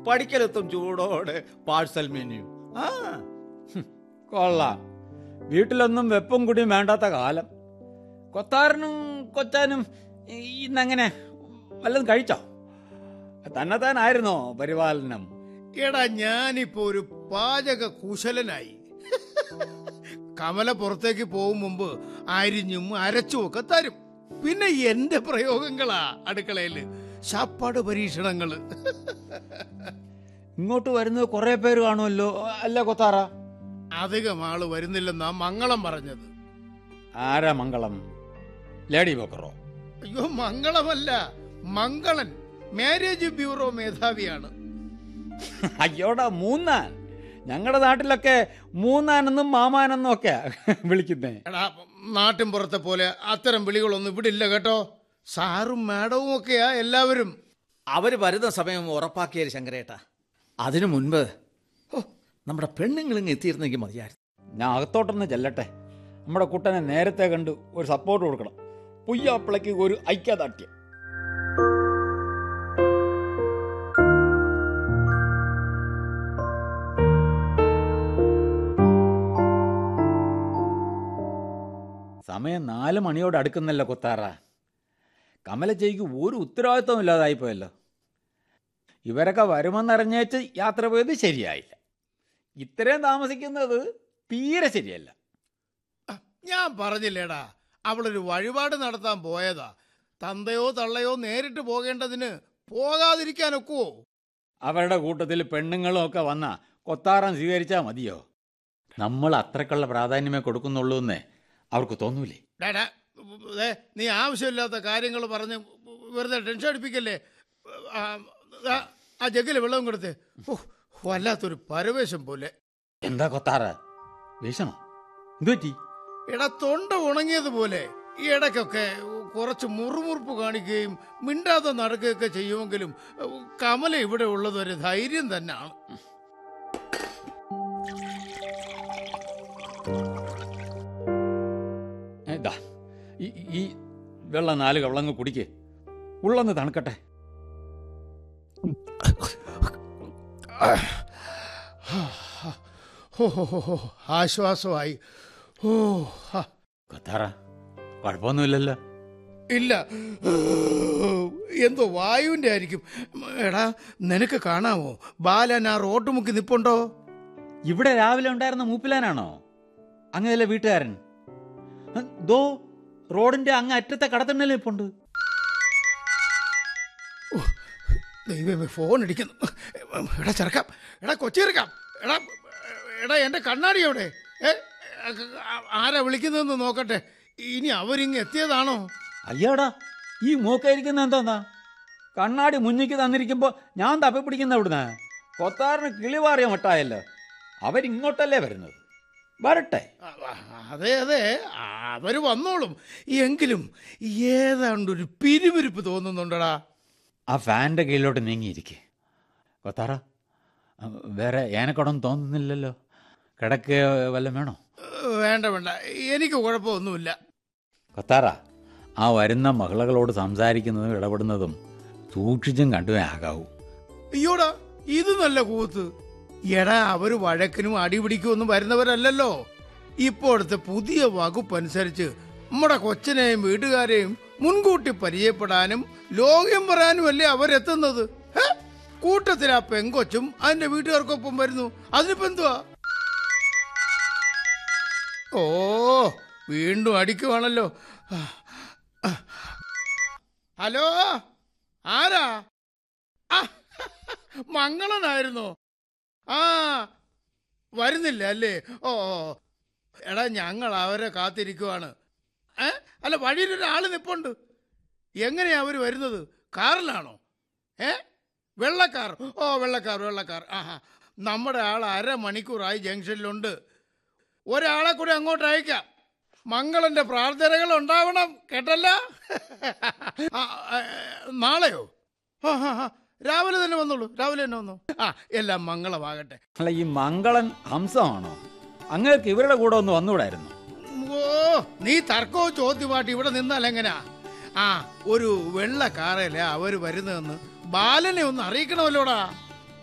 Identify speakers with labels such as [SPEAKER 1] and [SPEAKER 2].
[SPEAKER 1] പഠിക്കലെത്തും ചൂടോടെ parcel menu ആ
[SPEAKER 2] കൊള്ളാം വീട്ടിലൊന്നും വെപ്പും കുടിയും വേണ്ടാത്ത കാലം കൊത്താരനും കൊച്ചാനും ഇന്നങ്ങനെ വല്ലതും കഴിച്ചോ തന്നെത്താനായിരുന്നോ പരിപാലനം
[SPEAKER 3] എടാ ഞാനിപ്പോ ഒരു പാചക കുശലനായി കമല പുറത്തേക്ക് പോകും മുമ്പ് അരിഞ്ഞും അരച്ചും ഒക്കെ തരും പിന്നെ എന്റെ പ്രയോഗങ്ങളാ അടുക്കളയില് ശാപ്പാട് പരീക്ഷണങ്ങള്
[SPEAKER 2] ഇങ്ങോട്ട് വരുന്നത് കുറെ പേര് കാണുമല്ലോ അല്ല കൊത്താറ
[SPEAKER 3] അധികം ആള് വരുന്നില്ലെന്നാ മംഗളം പറഞ്ഞത്
[SPEAKER 2] ആരാ മംഗളം ലേഡി ബോക്കറോ
[SPEAKER 3] അയ്യോ മംഗളമല്ല മംഗളൻ മാരേജ് ബ്യൂറോ മേധാവിയാണ്
[SPEAKER 2] അയ്യോടാ മൂന്നാൻ ഞങ്ങളുടെ നാട്ടിലൊക്കെ മൂന്നാനെന്നും മാമാനെന്നും ഒക്കെ വിളിക്കുന്നേ
[SPEAKER 3] എടാ നാട്ടിൻ പുറത്തെ പോലെ അത്തരം വിളികളൊന്നും ഇവിടെ ഇല്ല കേട്ടോ സാറും മാഡവും ഒക്കെയാ എല്ലാവരും
[SPEAKER 1] അവര് വരുന്ന സമയം ഉറപ്പാക്കിയത് ശങ്കരേട്ടാ അതിനു മുൻപ് ഓ നമ്മുടെ പെണ്ണുങ്ങളിങ്ങ് എത്തിയിരുന്നെങ്കിൽ മതിയായിരുന്നു
[SPEAKER 2] ഞാൻ അകത്തോട്ടൊന്ന് ചെല്ലട്ടെ നമ്മുടെ കുട്ടനെ നേരത്തെ കണ്ട് ഒരു സപ്പോർട്ട് കൊടുക്കണം പുയ്യാപ്പിളയ്ക്ക് ഒരു ഐക്യദാർഢ്യം സമയം നാല് മണിയോട് അടുക്കുന്നല്ലോ കൊത്താറ കമലച്ചയ്ക്ക് ഒരു ഉത്തരവാദിത്വം ഇല്ലാതായിപ്പോയല്ലോ ഇവരൊക്കെ വരുമെന്നറിഞ്ഞേച്ച് യാത്ര പോയത് ശരിയായില്ല ഇത്രയും താമസിക്കുന്നത് തീരെ ശരിയല്ല
[SPEAKER 3] ഞാൻ പറഞ്ഞില്ലേടാ അവളൊരു വഴിപാട് നടത്താൻ പോയതാ തന്തയോ തള്ളയോ നേരിട്ട് പോകേണ്ടതിന് പോകാതിരിക്കാനൊക്കുവോ
[SPEAKER 2] അവരുടെ കൂട്ടത്തിൽ പെണ്ണുങ്ങളും ഒക്കെ വന്ന കൊത്താറം സ്വീകരിച്ചാൽ മതിയോ നമ്മൾ അത്രക്കുള്ള പ്രാധാന്യമേ കൊടുക്കുന്നുള്ളൂ എന്നേ അവർക്ക് തോന്നൂലേ
[SPEAKER 3] ഡാടാ ദേ, നീ ആവശ്യമില്ലാത്ത കാര്യങ്ങൾ പറഞ്ഞ് വെറുതെ ടെൻഷൻ അടിപ്പിക്കല്ലേ ആ, ആ, ആ ജഗ്ഗില് വെള്ളം കൊടുത്ത് ഓ വല്ലാത്തൊരു പരവേശം പോലെ
[SPEAKER 2] എന്താ കൊത്താറ വിഷമോ എന്തു പറ്റി
[SPEAKER 3] എടാ തൊണ്ട ഉണങ്ങിയതുപോലെ ഈ ഇടയ്ക്കൊക്കെ കുറച്ച് മുറുമുറുപ്പ് കാണിക്കുകയും മിണ്ടാതെ നടക്കുകയൊക്കെ ചെയ്യുമെങ്കിലും കമല ഇവിടെ ഉള്ളത് ഒരു ധൈര്യം തന്നെയാണ്
[SPEAKER 2] ഇതാ ഈ ഈ വെള്ളം നാല് കവളങ്ങ് കുടിക്ക് ഉള്ളൊന്ന് തണുക്കട്ടെ
[SPEAKER 3] ഹോ ഹോ ഹോ ഹോ ആശ്വാസമായി ഓ ഹാ.
[SPEAKER 2] കൊത്താറ കുഴപ്പമൊന്നുമില്ലല്ലോ
[SPEAKER 3] ഇല്ല എന്തോ വായുവിന്റെ ആയിരിക്കും എടാ നിനക്ക് കാണാമോ ബാലൻ ആ റോഡ് മുക്കി നിപ്പുണ്ടോ
[SPEAKER 2] ഇവിടെ രാവിലെ ഉണ്ടായിരുന്ന മൂപ്പിലാനാണോ അങ്ങനെയല്ല വീട്ടുകാരൻ ഹ്, ദോ റോഡിന്റെ അങ്ങ് അറ്റത്തെ കടത്തണ്ണലും ഇപ്പുണ്ട്
[SPEAKER 3] ദൈവമേ ഫോൺ അടിക്കുന്നു എടാ ചെറുക്കാം എടാ കൊച്ചിറക്കാം എടാ എടാ എൻ്റെ കണ്ണാടി എവിടെ ഏ ആരാ വിളിക്കുന്നതെന്ന് നോക്കട്ടെ ഇനി അവരിങ്ങ് എത്തിയതാണോ
[SPEAKER 2] അയ്യാടാ ഈ മൂക്കായിരിക്കുന്ന എന്താ കണ്ണാടി മുന്നിക്ക് തന്നിരിക്കുമ്പോ ഞാൻ തപ്പിപ്പിടിക്കുന്ന ഇവിടുന്ന് കൊത്താറിന് കിളിവാറിയ മട്ടായല്ലോ അവരിങ്ങോട്ടല്ലേ വരുന്നത് വരട്ടെ
[SPEAKER 3] ആ, ആ, അതെ അതെ അവര് വന്നോളും എങ്കിലും ഏതാണ്ടൊരു പിരിവിരിപ്പ് തോന്നുന്നുണ്ടടാ
[SPEAKER 2] ആ ഫാൻ്റെ കീഴിലോട്ട് നീങ്ങിയിരിക്കെ കൊത്താറ ആ, വേറെ ഏനക്കുടം തോന്നുന്നില്ലല്ലോ കിടക്ക് വല്ലതും വേണോ
[SPEAKER 3] വേണ്ട വേണ്ട എനിക്ക് കുഴപ്പമൊന്നുമില്ല
[SPEAKER 2] കൊത്താറ ആ വരുന്ന മകളകളോട് സംസാരിക്കുന്നതും ഇടപെടുന്നതും സൂക്ഷിച്ചും കണ്ടുവേ ആകാവൂ
[SPEAKER 3] അയ്യോടാ ഇത് നല്ല കൂത്ത് എടാ അവര് വഴക്കിനും അടിപിടിക്കും ഒന്നും വരുന്നവരല്ലല്ലോ ഇപ്പോഴത്തെ പുതിയ വകുപ്പ് അനുസരിച്ച് നമ്മുടെ കൊച്ചിനെയും വീട്ടുകാരെയും മുൻകൂട്ടി പരിചയപ്പെടാനും ലോകം പറയാനും അല്ലേ അവരെത്തുന്നത് ഹെ? കൂട്ടത്തിൽ ആ പെങ്കൊച്ചും അതിന്റെ വീട്ടുകാർക്കൊപ്പം വരുന്നു അതിനിപ്പോ എന്തുവാ ഓ വീണ്ടും അടിക്കുവാണല്ലോ ആ, ആ. ഹലോ ആരാ ആ, മംഗളനായിരുന്നോ ആ വരുന്നില്ല അല്ലേ ഓ ഓ. എടാ ഞങ്ങൾ അവരെ കാത്തിരിക്കുവാണ് ഏ അല്ല വഴിയിലൊരാള് നിപ്പുണ്ട് എങ്ങനെയാ അവര് വരുന്നത് കാറിലാണോ ഏ വെള്ളക്കാർ ഓ വെള്ളക്കാർ വെള്ളക്കാർ ആഹാ നമ്മുടെ ആൾ അരമണിക്കൂറായി ജംഗ്ഷനിലുണ്ട് ഒരാളെ കൂടി അങ്ങോട്ട് അയക്കാം മംഗളന്റെ പ്രാർത്ഥനകൾ ഉണ്ടാവണം കേട്ടല്ല ആ, ആ, നാളെയോ ആ, ആ, ആ. രാവിലെ തന്നെ വന്നോളൂ രാവിലെ തന്നെ വന്നോ ആ എല്ലാം മംഗളമാകട്ടെ
[SPEAKER 2] അല്ല ഈ മംഗളൻ ഹംസമാണോ അങ്ങേക്ക് ഇവരുടെ കൂടെ ഒന്ന് വന്നുകൂടായിരുന്നു
[SPEAKER 3] ഓ നീ തർക്കവും ചോദ്യമായിട്ട് ഇവിടെ നിന്നാൽ എങ്ങനാ ആ ഒരു വെള്ള കാറല്ലേ അവര് വരുന്നതെന്ന് ബാലനെ ഒന്ന് അറിയിക്കണമല്ലോടാ